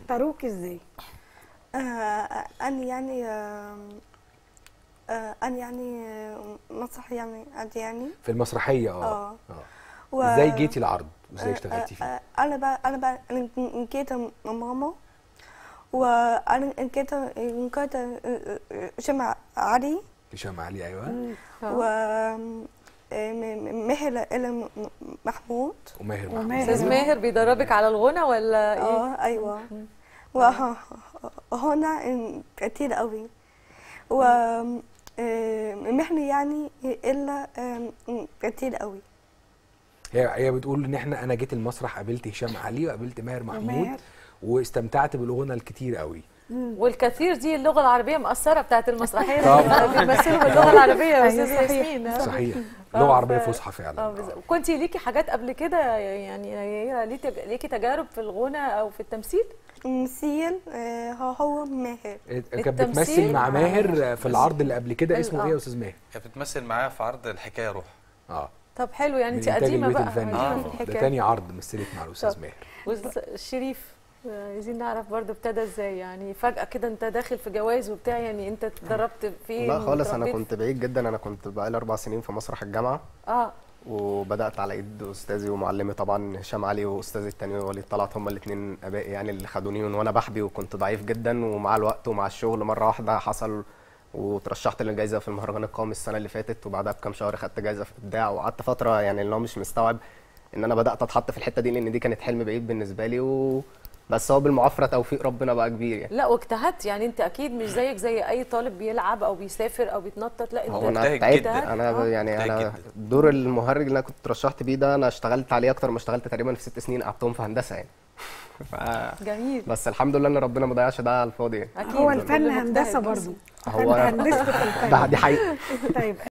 اختاروك ازاي آه انا يعني آه آه انا يعني آه، مسرح يعني عادي يعني في المسرحيه اه اه اه و- ازاي جيتي العرض وازاي آه، اشتغلتي آه، فيه آه، انا بقى انا بقى أنا جيت مع ماما وانا جيت كنت جمع علي هشام علي ايوه و آه، م- مهر إلى محمود وماهر وماهر. محمود استاذ ماهر بيدربك على الغنى ولا ايه اه ايوه وهنا كتير قوي و آه، مهني يعني الا آم، كتير قوي هي هي بتقول ان احنا انا جيت المسرح قابلت هشام علي وقابلت ماهر محمود وماهر. واستمتعت بالغنى الكتير قوي والكثير دي اللغه العربيه مأثره بتاعت المسرحيه طبعاً. بيمثلوا باللغه العربيه يا أيوة، استاذ صحيح. ياسمين ها؟ صحيح آه، لغه عربيه ف- فصحى فعلا اه آه. بالظبط. كنت ليكي حاجات قبل كده يعني هي ليكي ليكي تجارب في الغنى او في التمثيل مثيل آه، هو هو ماهر كانت التمثيل بتمثل مع مع ماهر في العرض اللي قبل كده اسمه ايه آه. يا استاذ ماهر هي بتمثل معايا في عرض الحكايه روح اه طب حلو يعني من انت إنتاج قديمه البيت بقى الفني قديمه آه. في ده الحكايه تاني عرض مثلت مع الاستاذ طب. ماهر والشريف آه، عايزين نعرف برضو ابتدى ازاي يعني فجأة كده انت داخل في جواز وبتاع يعني انت اتدربت فيه لا خالص انا وتربيت- كنت بعيد جدا انا كنت بقالي اربع سنين في مسرح الجامعه اه وبدات على ايد استاذي ومعلمي طبعا هشام علي واستاذي التاني وليد طلعت هما الاثنين ابائي يعني اللي خدوني من وانا بحبي وكنت ضعيف جدا ومع الوقت ومع الشغل مره واحده حصل وترشحت للجائزه في المهرجان القومي السنه اللي فاتت وبعدها بكام شهر خدت جائزه في ابداع وقعدت فتره يعني اللي هو مش مستوعب ان انا بدات اتحط في الحته دي لان دي كانت حلم بعيد بالنسبه لي و... بس هو بالمعافره توفيق ربنا بقى كبير يعني لا واجتهدت يعني انت اكيد مش زيك زي اي طالب بيلعب او بيسافر او بيتنطط لا انت هو انا مجتهد تعبت جدا. انا آه. يعني مجتهد انا جدا. دور المهرج اللي انا كنت ترشحت بيه ده انا اشتغلت عليه اكتر ما اشتغلت تقريبا في ست سنين قعدتهم في هندسه يعني ف... جميل بس الحمد لله ان ربنا ما ضيعش ده على الفاضي يعني اكيد هو كل الفن مجتهد هندسه بس. برضه هو هندسه في الفن ده دي حقيقه طيب